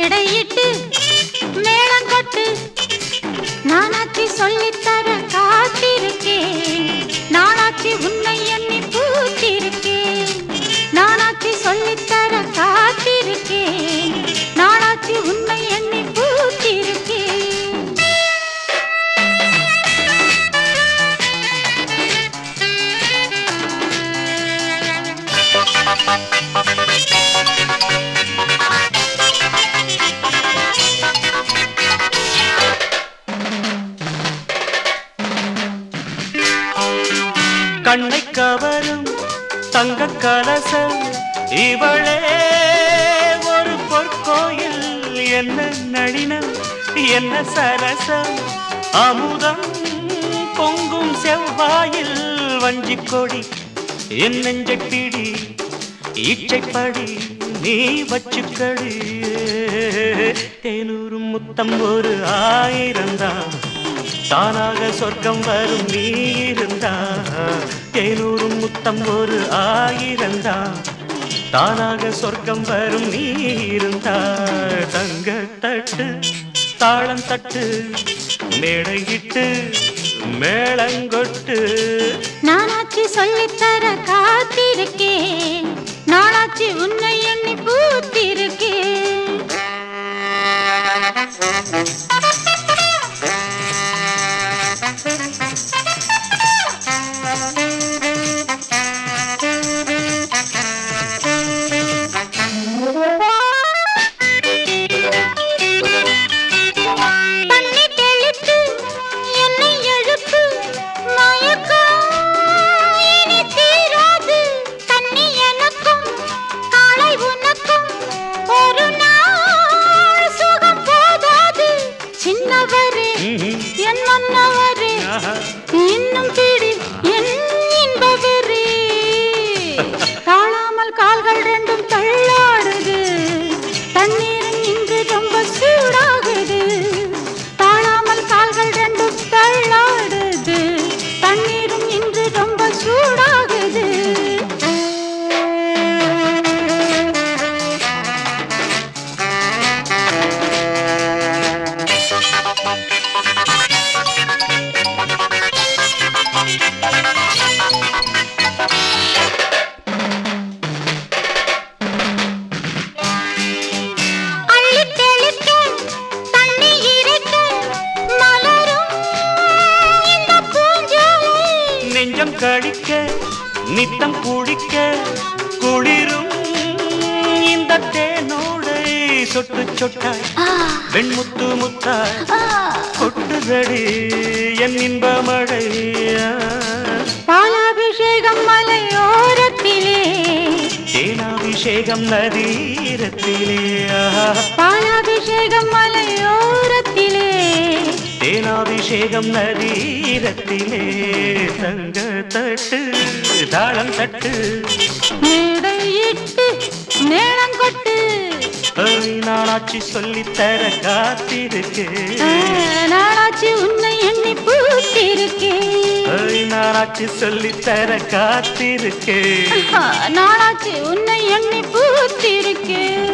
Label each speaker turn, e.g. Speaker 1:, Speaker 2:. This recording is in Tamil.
Speaker 1: மேடையிட்டு மேளங்கொட்டு நானாச்சி சொல்லித்தர காத்திருக்கேன் நானாச்சி உன்னை எண்ணி பூத்திருக்கேன் நானாச்சி சொல்லித்தர காத்திருக்கேன் நானாச்சி உன்னை எண்ணி பூத்திருக்கேன்
Speaker 2: கண்ணை கவரும் தங்க கலசம் இவளே ஒரு பொற்கோயில் என்ன நளினம் என்ன சரசம் அமுதம் பொங்கும் செவ்வாயில் வஞ்சிக் கொடி என் நெஞ்சைப் பிடி ஈச்சைப்படி நீ வச்சுக்கடி தேனூரும் முத்தம் ஒரு ஆயிரந்தான் தானாக சொர்க்கம் வரும் நீ இருந்தா தேனூரும் முத்தம் ஒரு ஆயிரந்தான் தானாக சொர்க்கம் வரும் நீ இருந்தா தங்க தட்டு தாளம் தட்டு மேடையிட்டு மேளங்கொட்டு
Speaker 1: நானாச்சி சொல்லித்தர காத்திருக்கேன் நானாச்சி உன்னை எண்ணி பூத்திருக்கேன் தண்ணி தெளித்து என்னை எழுப்பு மயக்கம் இனி தீராது தண்ணி எனக்கும் காலை உனக்கும் ஒரு நாள் சுகம் போதாது சின்னவரே
Speaker 2: ம்ஹும்.
Speaker 1: என் மன்னவரே
Speaker 2: ஆஹா.
Speaker 1: இன்னும் பிடி என் இன்பவரே தாழாமல் கால்கள் ரெண்டும் தள்ளாடுது தண்ணீரும் இன்று ரொம்ப சூடாகுது தாழாமல் கால்கள் ரெண்டும் தள்ளாடுது தண்ணீரும் இன்று ரொம்ப சூடாகுது அள்ளி தெளிக்க தண்ணி இறைக்க மலரும் இந்த பூஞ்சோலை
Speaker 2: நெஞ்சம் கடிக்க நித்தம் குடிக்க குளிரும் இந்த தேனோடை சொட்டு சொட்டாய் வெண்முத்து முத்தாய் கொட்டுதடி என் இன்ப மழை
Speaker 1: பாலாபிஷேகம் மலையோரத்திலே
Speaker 2: தேனாபிஷேகம் நதீரத்திலே
Speaker 1: பாலாபிஷேகம் மலையோரத்திலே
Speaker 2: தேனாபிஷேகம் நதீரத்திலே தங்க தட்டு தாளம் தட்டு
Speaker 1: மேடையிட்டு மேளங்கொட்டு
Speaker 2: ஐ, நானாச்சி சொல்லித்தர காத்திருக்கேன்
Speaker 1: நாளாச்சு உன்னை எண்ணி பூத்திருக்கேன்
Speaker 2: ஐ, நானாச்சி சொல்லித்தர காத்திருக்கேன்
Speaker 1: நாளாச்சு உன்னை எண்ணி பூத்திருக்கேன்